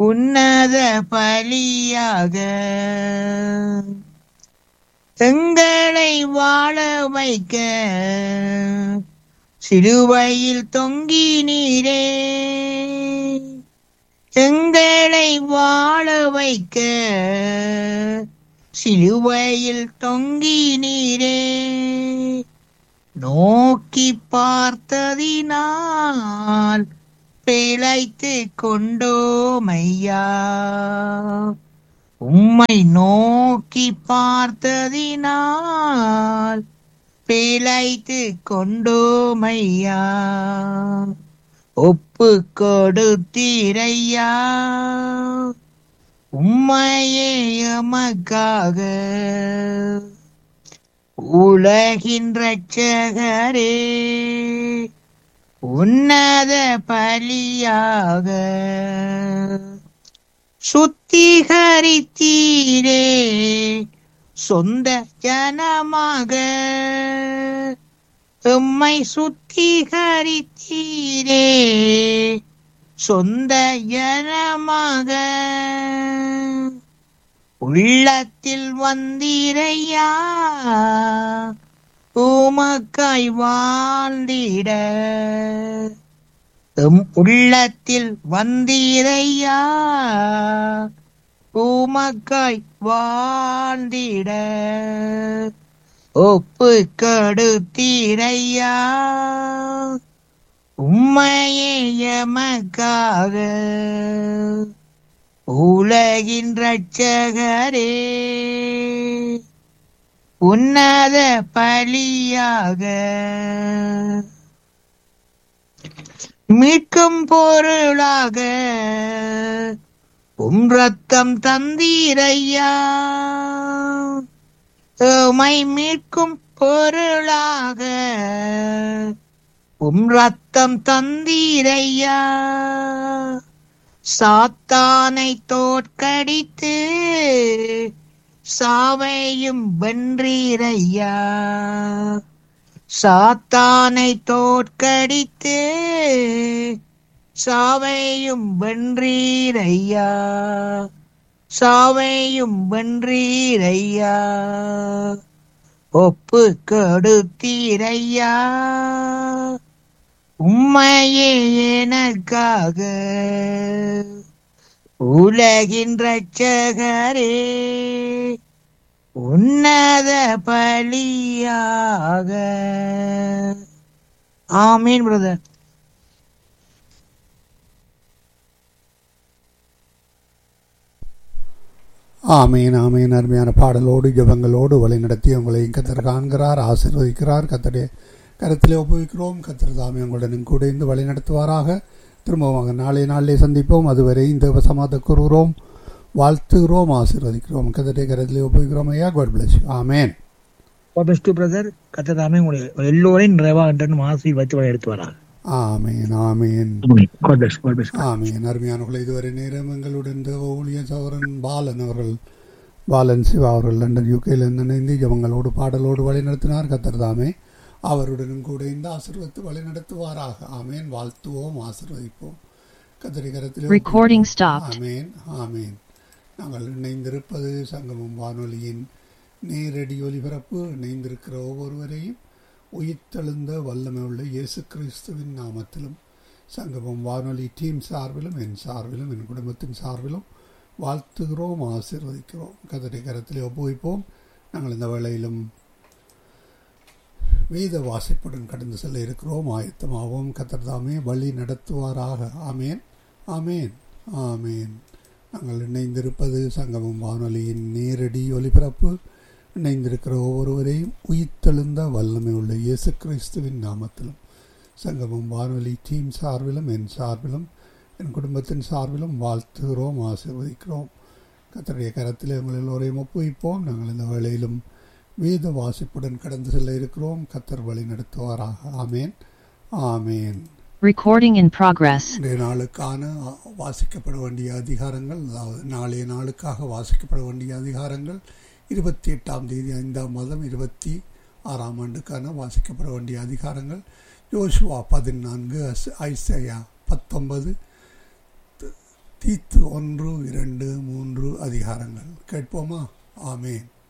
உன்னத பலியாக எங்களை வாழ வைக்க சிலுவையில் தொங்கி நீரே எங்களை வாழ வைக்க சிலுவையில் தொங்கி நீரே நோக்கி பார்த்ததினால் பிழைத்து கொண்டோமையா உம்மை நோக்கி பார்த்ததினால் பிழைத்து கொண்டோமையா ஒப்பு கொடுத்தீரையா உம்மையே எமக்காக உலகின் ரட்சகரே உன்னத பலியாக சுத்திகரித்தீரே சொந்த ஜனமாக எம்மை சுத்திகரித்தீரே சொந்த ஜனமாக உள்ளத்தில் வந்தீரையா உமக்காய் வாழ்ந்திட எம் உள்ளத்தில் வந்தீரையா உமக்காய் வாழ்ந்திட ஒப்பு கடுத்தீரையா உம்மையே எமக்காக உலகின் ரட்சகரே உன்னத பலியாக மீட்கும் பொருளாக உம் ரத்தம் தந்தீரையா உமை மீட்கும் பொருளாக உம் ரத்தம் தந்தீரையா சாத்தானை தோற்கடித்து சாவையும் வென்றீரையா சாத்தானை தோற்கடித்து சாவையும் வென்றீரையா சாவையும் வென்றீரையா ஒப்பு கொடுத்தீரையா உம்மையே எனக்காக உலகின் ரட்சகரே உன்னத பலியாக ஆமீன் பிரதர் ஆமீன் ஆமீன் அருமையான பாடலோடு ஜபங்களோடு வழிநடத்தி உங்களை கத்தர் காண்கிறார் ஆசீர்வதிக்கிறார் கத்தருடைய கருத்திலே ஒப்புவிக்கிறோம் கத்தர் தாமே உங்களுடன் கூட இருந்து வழி நடத்துவாராக திரும்பவும் நாளை நாளிலே சந்திப்போம் அதுவரை இந்த சமாத கூறுகிறோம் வாழ்த்துகிறோம் ஆசீர்வதிக்கிறோம் கத்தருடைய கருத்திலே ஒப்புவிக்கிறோம் ஐயா God bless amen best brother கத்ததாமே உங்களை எல்லோரையும் நிறைவாக ஆசீர்வதித்து வழி எடுத்து வராங்க ஆமேன் ஆமேன் God bless, God bless. ஆமீன் அருமையானவர்களை இதுவரை நேரம் எங்களுடன் தேவ ஊழிய சௌரன் பாலன் அவர்கள் பாலன் சிவா அவர்கள் லண்டன் யூகேலிருந்து இணைந்து ஜபங்களோடு பாடலோடு வழி நடத்தினார் கத்தர் தாமே அவருடனும் கூட இந்த ஆசீர்வத்து வழி நடத்துவாராக ஆமேன் வாழ்த்துவோம் ஆசீர்வதிப்போம் கத்தரி கரத்தில் Recording stopped. ஆமேன் ஆமேன் நாங்கள் இணைந்திருப்பது சங்கமம் வானொலியின் நேரடி ஒலிபரப்பு இணைந்திருக்கிற ஒவ்வொருவரையும் உயிர்த்தெழுந்த வல்லமை உள்ள இயேசு கிறிஸ்துவின் நாமத்திலும் சங்கமம் வானொலி டீம் சார்பிலும் என் சார்பிலும் என் குடும்பத்தின் சார்பிலும் வாழ்த்துகிறோம் ஆசீர்வதிக்கிறோம் கதரை கரத்திலே ஒப்புவிப்போம் நாங்கள் இந்த வேளையிலும் வேத வாசிப்புடன் கடந்து செல்ல இருக்கிறோம் ஆயத்தமாகவும் கத்தர்தாமே வழி நடத்துவாராக ஆமேன் ஆமேன் ஆமேன் நாங்கள் இணைந்திருப்பது சங்கமம் வானொலியின் நேரடி ஒலிபரப்பு இணைந்திருக்கிற ஒவ்வொருவரையும் உயிர்த்தெழுந்த வல்லமை உள்ள இயேசு கிறிஸ்துவின் நாமத்திலும் சங்கமம் வானொலி டீம் சார்பிலும் என் சார்பிலும் என் குடும்பத்தின் சார்பிலும் வாழ்த்துகிறோம் ஆசீர்வதிக்கிறோம் கத்தருடைய கரத்தில் எங்கள் எல்லோரையும் ஒப்புவிப்போம் நாங்கள் இந்த வேளையிலும் வேத வாசிப்புடன் கடந்து செல்ல இருக்கிறோம் கத்தர் வழி நடத்துவாராக ஆமேன் ஆமேன் Recording in progress. இன்றைய நாளுக்கான வாசிக்கப்பட வேண்டிய அதிகாரங்கள் அதாவது நாளைய நாளுக்காக வாசிக்கப்பட வேண்டிய அதிகாரங்கள் இருபத்தி எட்டாம் தேதி ஐந்தாம் மாதம் இருபத்தி ஆறாம் ஆண்டுக்கான வாசிக்கப்பட வேண்டிய அதிகாரங்கள் யோசுவா பதினான்கு ஐசையா பத்தொன்பது தீத்து ஒன்று இரண்டு மூன்று அதிகாரங்கள் கேட்போமா ஆமேன்